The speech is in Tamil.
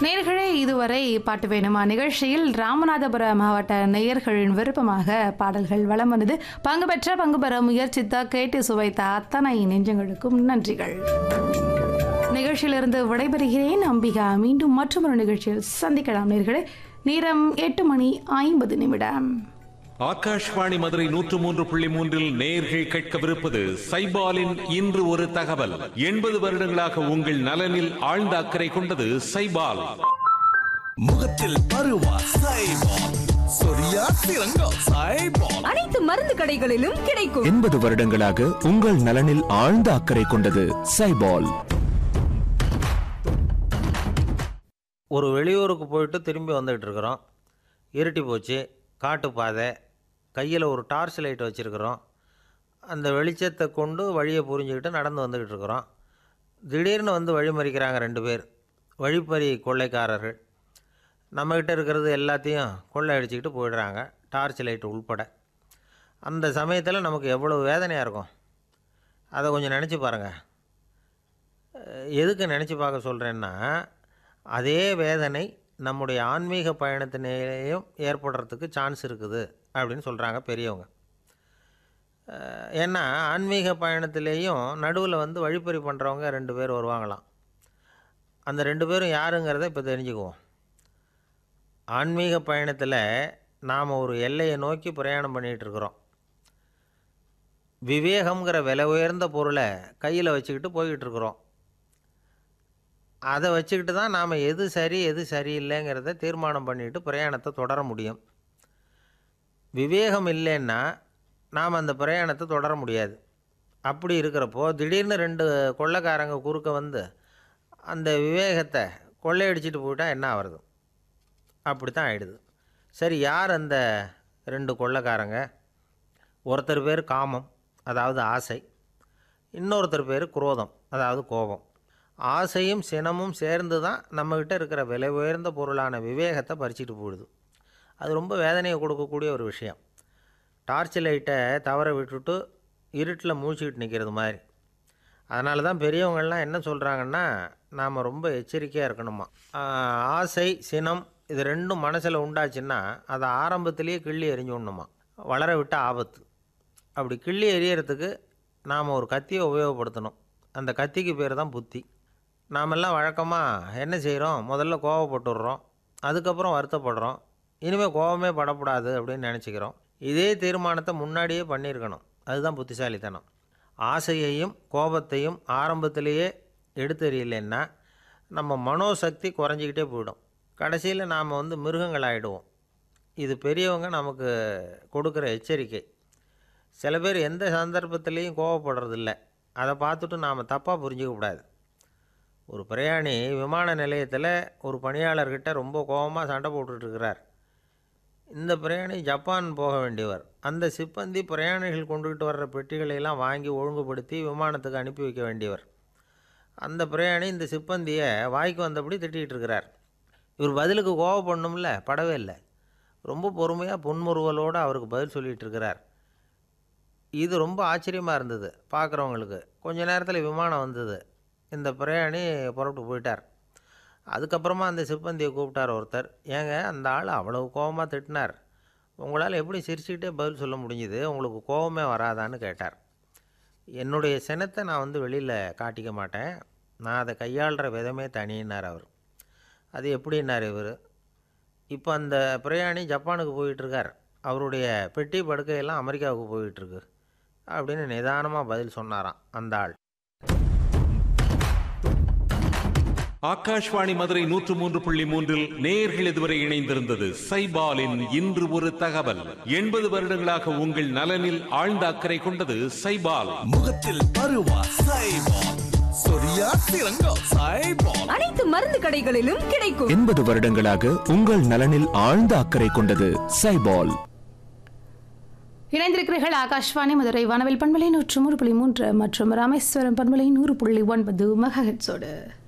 நேர்களே இதுவரை பாட்டு வேணுமா நிகழ்ச்சியில் ராமநாதபுரம் மாவட்ட நேயர்களின் விருப்பமாக பாடல்கள் வலம் வந்தது பங்கு பெற்ற பங்கு பெற முயற்சித்த கேட்டு சுவைத்த அத்தனை நெஞ்சங்களுக்கும் நன்றிகள் நிகழ்ச்சியிலிருந்து விடைபெறுகிறேன் அம்பிகா மீண்டும் மற்றொரு நிகழ்ச்சியில் சந்திக்கலாம் நேர்களே நேரம் எட்டு மணி ஐம்பது நிமிடம் ஆகாஷ்வாணி மதுரை நூற்று மூன்று புள்ளி மூன்றில் நேர்கள் கேட்கவிருப்பது சைபாலின் இன்று ஒரு தகவல் எண்பது வருடங்களாக உங்கள் நலனில் ஆழ்ந்த அக்கறை கொண்டது சைபால் முகத்தில் பருவா சைபால் சொரியா சிறங்கா சைபால் அனைத்து மருந்து கடைகளிலும் கிடைக்கும் எண்பது வருடங்களாக உங்கள் நலனில் ஆழ்ந்த அக்கறை கொண்டது சைபால் ஒரு வெளியூருக்கு போயிட்டு திரும்பி வந்துகிட்டு இருக்கிறோம் இருட்டி போச்சு காட்டுப்பாதை கையில் ஒரு டார்ச் லைட் வச்சுருக்கிறோம் அந்த வெளிச்சத்தை கொண்டு வழியை புரிஞ்சுக்கிட்டு நடந்து வந்துக்கிட்டு இருக்கிறோம் திடீர்னு வந்து வழிமறிக்கிறாங்க ரெண்டு பேர் வழிப்பறி கொள்ளைக்காரர்கள் நம்மக்கிட்ட இருக்கிறது எல்லாத்தையும் கொள்ளை அடிச்சுக்கிட்டு போயிடுறாங்க டார்ச் லைட் உள்பட அந்த சமயத்தில் நமக்கு எவ்வளோ வேதனையாக இருக்கும் அதை கொஞ்சம் நினச்சி பாருங்கள் அஹ் எதுக்கு நினச்சி பார்க்க சொல்கிறேன்னா அதே வேதனை நம்முடைய ஆன்மீக பயணத்தினேயும் ஏற்படுறதுக்கு சான்ஸ் இருக்குது அப்படின்னு சொல்கிறாங்க பெரியவங்க அஹ் ஏன்னா ஆன்மீக பயணத்திலேயும் நடுவில் வந்து வழிப்பறி பண்ணுறவங்க ரெண்டு பேர் வருவாங்களாம் அந்த ரெண்டு பேரும் யாருங்கிறத இப்போ தெரிஞ்சுக்குவோம் ஆன்மீக பயணத்தில் நாம் ஒரு எல்லையை நோக்கி பிரயாணம் பண்ணிகிட்டு இருக்கிறோம் விவேகம்ங்கிற விலை உயர்ந்த பொருளை கையில் வச்சுக்கிட்டு போய்கிட்டு இருக்கிறோம் அதை வச்சுக்கிட்டு தான் நாம் எது சரி எது சரியில்லைங்கிறத தீர்மானம் பண்ணிட்டு பிரயாணத்தை தொடர முடியும் விவேகம் இல்லைன்னா நாம் அந்த பிரயாணத்தை தொடர முடியாது அப்படி இருக்கிறப்போ திடீர்னு ரெண்டு கொள்ளைக்காரங்க குறுக்க வந்து அந்த விவேகத்தை கொள்ளையடிச்சிட்டு போயிட்டா என்ன ஆகிறது அப்படி தான் ஆயிடுது சரி யார் அந்த ரெண்டு கொள்ளைக்காரங்க ஒருத்தர் பேர் காமம் அதாவது ஆசை இன்னொருத்தர் பேர் குரோதம் அதாவது கோபம் ஆசையும் சினமும் சேர்ந்து தான் நம்மக்கிட்ட இருக்கிற விலை உயர்ந்த பொருளான விவேகத்தை பறிச்சிட்டு போயிடுது அது ரொம்ப வேதனையை கொடுக்கக்கூடிய ஒரு விஷயம் டார்ச் லைட்டை தவற விட்டுட்டு இருட்டில் மூழ்கிட்டு நிற்கிறது மாதிரி அதனால தான் பெரியவங்கள்லாம் என்ன சொல்கிறாங்கன்னா நாம் ரொம்ப எச்சரிக்கையாக இருக்கணுமா ஆஹ், ஆசை சினம் இது ரெண்டும் மனசில் உண்டாச்சுன்னா அதை ஆரம்பத்திலேயே கிள்ளி எரிஞ்சுடணுமா வளர விட்ட ஆபத்து அப்படி கிள்ளி எரியறதுக்கு நாம் ஒரு கத்தியை உபயோகப்படுத்தணும் அந்த கத்திக்கு பேர் தான் புத்தி நாமெல்லாம் வழக்கமாக என்ன செய்கிறோம் முதல்ல கோவப்பட்டுடுறோம் அதுக்கப்புறம் வருத்தப்படுறோம் இனிமேல் கோவமே படக்கூடாது அப்படின்னு நினச்சிக்கிறோம் இதே தீர்மானத்தை முன்னாடியே பண்ணியிருக்கணும் அதுதான் புத்திசாலித்தனம் ஆசையையும் கோபத்தையும் ஆரம்பத்திலேயே எடுத்தெறியலைன்னா நம்ம மனோசக்தி குறைஞ்சிக்கிட்டே போயிடும் கடைசியில் நாம் வந்து மிருகங்கள் ஆகிடுவோம் இது பெரியவங்க நமக்கு கொடுக்குற எச்சரிக்கை சில பேர் எந்த சந்தர்ப்பத்திலையும் கோவப்படுறதில்ல அதை பார்த்துட்டு நாம் தப்பாக புரிஞ்சிக்க கூடாது ஒரு பிரயாணி விமான நிலையத்தில் ஒரு பணியாளர்கிட்ட ரொம்ப கோபமாக சண்டை போட்டுட்டு இருக்கிறார் இந்த பிரயாணி ஜப்பான் போக வேண்டியவர் அந்த சிப்பந்தி பிரயாணிகள் கொண்டுகிட்டு வர்ற பெட்டிகளை எல்லாம் வாங்கி ஒழுங்குபடுத்தி விமானத்துக்கு அனுப்பி வைக்க வேண்டியவர் அந்த பிரயாணி இந்த சிப்பந்தியை வாய்க்கு வந்தபடி திட்டிகிட்டு இருக்கிறார் இவர் பதிலுக்கு கோவப்படணும்ல படவே இல்லை ரொம்ப பொறுமையாக புன்முறுவலோடு அவருக்கு பதில் சொல்லிகிட்டு இருக்கிறார் இது ரொம்ப ஆச்சரியமாக இருந்தது பார்க்குறவங்களுக்கு கொஞ்ச நேரத்தில் விமானம் வந்தது இந்த பிரயாணி புறப்பட்டு போயிட்டார் அதுக்கப்புறமா அந்த சிப்பந்தியை கூப்பிட்டார் ஒருத்தர் ஏங்க அந்த ஆள் அவ்வளவு கோபமாக திட்டினார் உங்களால் எப்படி சிரிச்சுக்கிட்டே பதில் சொல்ல முடிஞ்சுது உங்களுக்கு கோபமே வராதான்னு கேட்டார் என்னுடைய சினத்தை நான் வந்து வெளியில் காட்டிக்க மாட்டேன் நான் அதை கையாளுற விதமே தனின்னார் அவர் அது எப்படின்னார் இவர் இப்போ அந்த பிரயாணி ஜப்பானுக்கு போயிட்டுருக்கார் அவருடைய பெட்டி படுக்கையெல்லாம் அமெரிக்காவுக்கு போயிட்டுருக்கு அப்படின்னு நிதானமாக பதில் சொன்னாராம் அந்த ஆள் ஆகாஷ்வாணி மதுரை நூற்று மூன்று புள்ளி மூன்றில் நேர்கள் இதுவரை இணைந்திருந்தது சைபாலின் இன்று ஒரு தகவல் எண்பது வருடங்களாக உங்கள் நலனில் ஆழ்ந்த அக்கறை கொண்டது சைபால் முகத்தில் பருவா சைபால் சொரியா சிறங்கா சைபால் அனைத்து மருந்து கடைகளிலும் கிடைக்கும் எண்பது வருடங்களாக உங்கள் நலனில் ஆழ்ந்த அக்கறை கொண்டது சைபால் இணைந்திருக்கிறீர்கள் ஆகாஷ்வாணி மதுரை வானவில் பண்பலை நூற்று மூன்று புள்ளி மூன்று மற்றும் ராமேஸ்வரம் பண்பலை நூறு புள்ளி ஒன்பது மெகாஹெட்ஸோடு